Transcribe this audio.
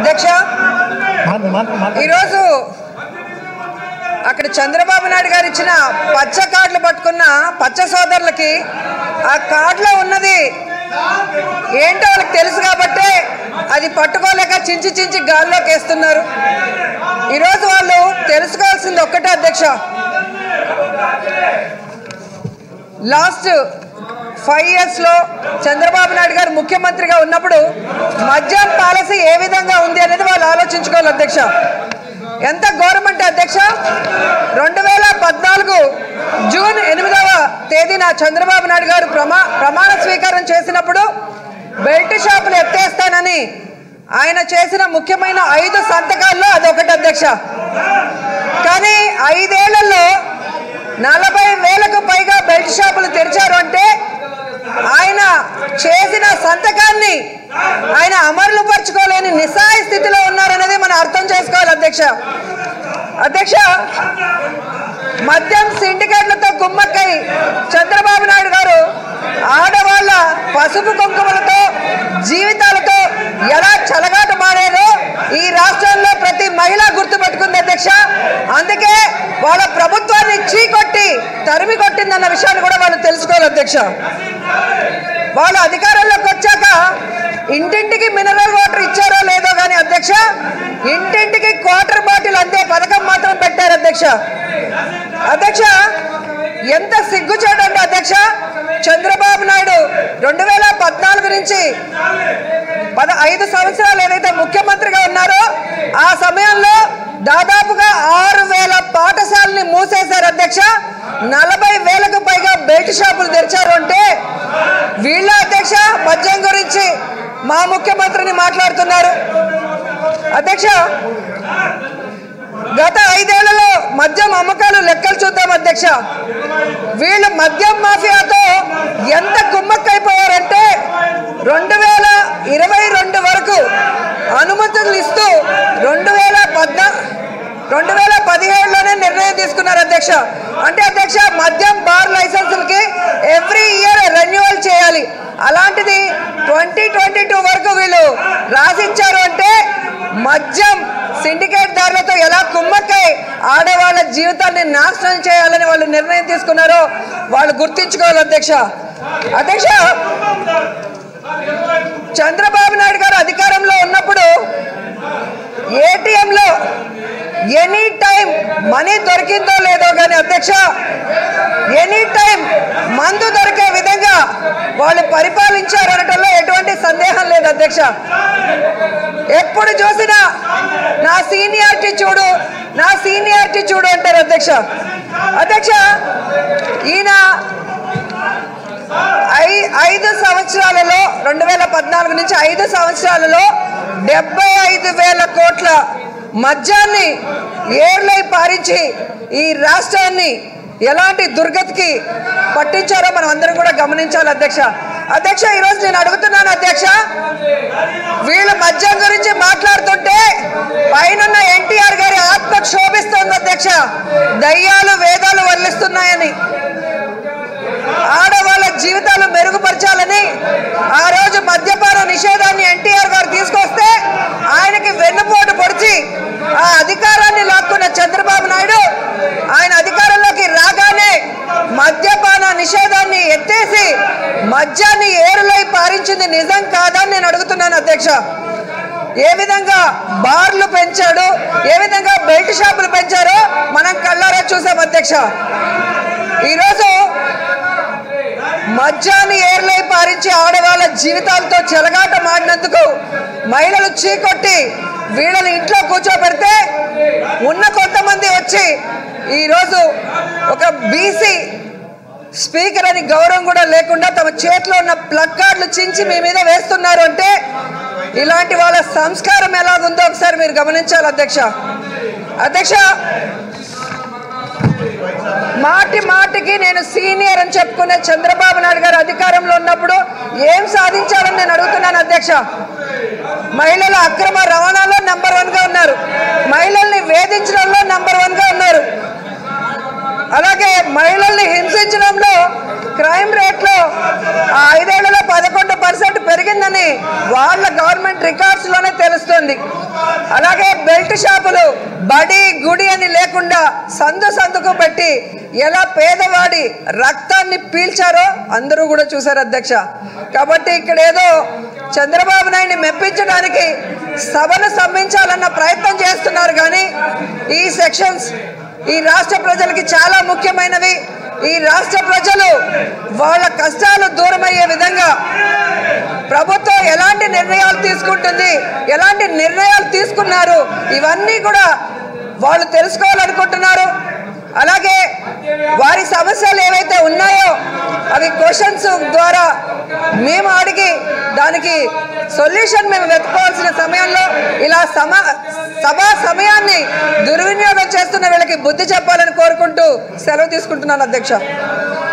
అధ్యక్ష ఈరోజు అక్కడ చంద్రబాబు నాయుడు గారు ఇచ్చిన పచ్చ కార్డులు పట్టుకున్న పచ్చ సోదరులకి ఆ కార్డులో ఉన్నది ఏంటో వాళ్ళకి తెలుసు కాబట్టి అది పట్టుకోలేక చించి చించి గాల్లోకి వేస్తున్నారు ఈరోజు వాళ్ళు తెలుసుకోవాల్సింది ఒక్కటే అధ్యక్ష లాస్ట్ ఫైవ్ ఇయర్స్లో చంద్రబాబు నాయుడు గారు ముఖ్యమంత్రిగా ఉన్నప్పుడు మద్యం పాలసీ ఏ విధంగా ఉంది అనేది వాళ్ళు ఆలోచించుకోవాలి అధ్యక్ష ఎంత గవర్నమెంట్ అధ్యక్ష రెండు వేల పద్నాలుగు జూన్ ఎనిమిదవ తేదీన చంద్రబాబు నాయుడు గారు ప్రమా ప్రమాణ స్వీకారం చేసినప్పుడు బెల్ట్ షాపులు ఎత్తేస్తానని ఆయన చేసిన ముఖ్యమైన ఐదు సంతకాల్లో అదొకటి అధ్యక్ష కానీ ఐదేళ్లలో నలభై వేలకు పైగా బెల్ట్ షాపులు తెరిచారు అంటే ఆయన చేసిన సంతకాన్ని ఆయన అమలు పరుచుకోలేని నిస్సాయ స్థితిలో ఉన్నారనేది మనం అర్థం చేసుకోవాలి అధ్యక్ష అధ్యక్ష మద్యం సిండికేట్లతో కుమ్మక్కై చంద్రబాబు నాయుడు గారు ఆడవాళ్ళ పసుపు కుంకుమలతో జీవితాలతో ఎలా చెలగాట మాడారో ఈ రాష్ట్రంలో ప్రతి మహిళ గుర్తుపెట్టుకుంది అధ్యక్ష అందుకే వాళ్ళ ప్రభుత్వాన్ని చీకొట్టి తరిమి కొట్టిందన్న విషయాన్ని కూడా వాళ్ళు తెలుసుకోవాలి అధ్యక్ష వాళ్ళు అధికారంలోకి వచ్చాక ఇంటింటికి మినరల్ వాటర్ ఇచ్చారో లేదో కానీ అధ్యక్ష ఇంటింటికి క్వార్టర్ బాటిల్ అందే పథకం మాత్రం పెట్టారు అధ్యక్ష అధ్యక్ష ఎంత సిగ్గుచేటంటే అధ్యక్ష చంద్రబాబు నాయుడు రెండు వేల పద్నాలుగు నుంచి పద ఐదు సంవత్సరాలు ఏదైతే ముఖ్యమంత్రిగా ఉన్నారో ఆ సమయంలో దాదాపుగా ఆరు వేల పాఠశాలని మూసేశారు అధ్యక్ష నలభై వేలకు పైగా బెల్ట్ షాపులు తెరిచారు అంటే వీళ్ళ అధ్యక్ష మద్యం గురించి మా ముఖ్యమంత్రిని మాట్లాడుతున్నారు అధ్యక్ష గత ఐదేళ్లలో మద్యం అమ్మకాలు లెక్కలు చూద్దాం అధ్యక్ష వీళ్ళు మద్యం మాఫియాతో ఎంత కుమ్మక్కైపోయారంటే రెండు వేల ఇరవై రెండు వరకు అనుమతులు ఇస్తూ రెండు వేల పద్నా రెండు వేల పదిహేడులోనే నిర్ణయం తీసుకున్నారు అధ్యక్ష అంటే అధ్యక్ష మద్యం బార్ లైసెన్సులకి ఎవ్రీ ఇయర్ రెన్యువల్ చేయాలి అలాంటిది ట్వంటీ ట్వంటీ టూ వరకు వీళ్ళు రాసిచ్చారు అంటే మద్యం సిండికేట్ దారులతో ఎలా కుమ్మక్కై ఆడవాళ్ళ జీవితాన్ని నాశనం చేయాలని వాళ్ళు నిర్ణయం తీసుకున్నారో వాళ్ళు గుర్తించుకోవాలి అధ్యక్ష అధ్యక్ష చంద్రబాబు నాయుడు గారు అధికారంలో ఉన్నప్పుడు ఏటీఎంలో ఎనీ టైం మనీ దొరికిందో లేదో కానీ అధ్యక్ష ఎనీ టైం మందు దొరికే విధంగా వాళ్ళు పరిపాలించారు అనటంలో ఎటువంటి సందేహం లేదు అధ్యక్ష ఎప్పుడు చూసినా నా సీనియారిటీ చూడు నా సీనియారిటీ చూడు అంటారు అధ్యక్ష అధ్యక్ష ఈయన ఐ ఐదు సంవత్సరాలలో రెండు వేల పద్నాలుగు నుంచి ఐదు సంవత్సరాలలో డెబ్బై ఐదు వేల కోట్ల మద్యాన్ని ఏర్లై పారించి ఈ రాష్ట్రాన్ని ఎలాంటి దుర్గతికి పట్టించారో మనం అందరం కూడా గమనించాలి అధ్యక్ష అధ్యక్ష ఈరోజు నేను అడుగుతున్నాను అధ్యక్ష వీళ్ళు మద్యం గురించి మాట్లాడుతుంటే పైన ఎన్టీఆర్ గారి ఆత్మ క్షోభిస్తోంది అధ్యక్ష దయ్యాలు వేదాలు వల్లిస్తున్నాయని ఆడవాళ్ళ జీవితాలు మెరుగుపరచాలని ఆ రోజు మద్యపాన నిషేధాన్ని ఎన్టీఆర్ గారు తీసుకొస్తే ఆయనకి వెన్నుపోటు పొడిచి ఆ అధికారాన్ని లాక్కున్న చంద్రబాబు నాయుడు ఆయన అధికారంలోకి రాగానే మద్యపాన నిషేధాన్ని ఎత్తేసి మద్యాన్ని ఏరులై పారించింది నిజం కాదని నేను అడుగుతున్నాను అధ్యక్ష ఏ విధంగా బార్లు పెంచాడు ఏ విధంగా బెల్ట్ షాపులు పెంచారో మనం కళ్ళారా చూసాం అధ్యక్ష ఈరోజు మద్యాన్ని ఏర్లై పారించి ఆడవాళ్ళ జీవితాలతో చెలగాట మాడినందుకు మహిళలు చీకొట్టి వీళ్ళని ఇంట్లో కూర్చోబెడితే ఉన్న కొంతమంది వచ్చి ఈరోజు ఒక బీసీ స్పీకర్ అని గౌరవం కూడా లేకుండా తమ చేతిలో ఉన్న ప్లగ్ కార్డులు చించి మీ మీద వేస్తున్నారు అంటే ఇలాంటి వాళ్ళ సంస్కారం ఎలాగుందో ఒకసారి మీరు గమనించాలి అధ్యక్ష అధ్యక్ష మాటి మాటికి నేను సీనియర్ అని చెప్పుకునే చంద్రబాబు నాయుడు గారు అధికారంలో ఉన్నప్పుడు ఏం సాధించాలని నేను అడుగుతున్నాను అధ్యక్ష మహిళల అక్రమ రవాణాలో నెంబర్ వన్ గా ఉన్నారు మహిళల్ని వేధించడంలో నెంబర్ వన్ గా ఉన్నారు అలాగే మహిళల్ని హింసించడంలో క్రైమ్ రేట్లో ఆ ఐదేళ్లలో పదకొండు పర్సెంట్ పెరిగిందని వాళ్ళ గవర్నమెంట్ రికార్డ్స్ లోనే తెలుస్తుంది నడుస్తుంది అలాగే బెల్ట్ షాపులు బడి గుడి అని లేకుండా సందు సందుకు పెట్టి ఎలా పేదవాడి రక్తాన్ని పీల్చారో అందరూ కూడా చూశారు అధ్యక్ష కాబట్టి ఇక్కడ ఏదో చంద్రబాబు నాయుడిని మెప్పించడానికి సభను సమ్మించాలన్న ప్రయత్నం చేస్తున్నారు కానీ ఈ సెక్షన్స్ ఈ రాష్ట్ర ప్రజలకి చాలా ముఖ్యమైనవి ఈ రాష్ట్ర ప్రజలు వాళ్ళ కష్టాలు దూరమయ్యే విధంగా ప్రభుత్వం ఎలాంటి నిర్ణయాలు తీసుకుంటుంది ఎలాంటి నిర్ణయాలు తీసుకున్నారు ఇవన్నీ కూడా వాళ్ళు తెలుసుకోవాలనుకుంటున్నారు అలాగే వారి సమస్యలు ఏవైతే ఉన్నాయో అవి క్వశ్చన్స్ ద్వారా మేము అడిగి దానికి సొల్యూషన్ మేము వెతుకోవాల్సిన సమయంలో ఇలా సమ సభా సమయాన్ని దుర్వినియోగం చేస్తున్న వీళ్ళకి బుద్ధి చెప్పాలని కోరుకుంటూ సెలవు తీసుకుంటున్నాను అధ్యక్ష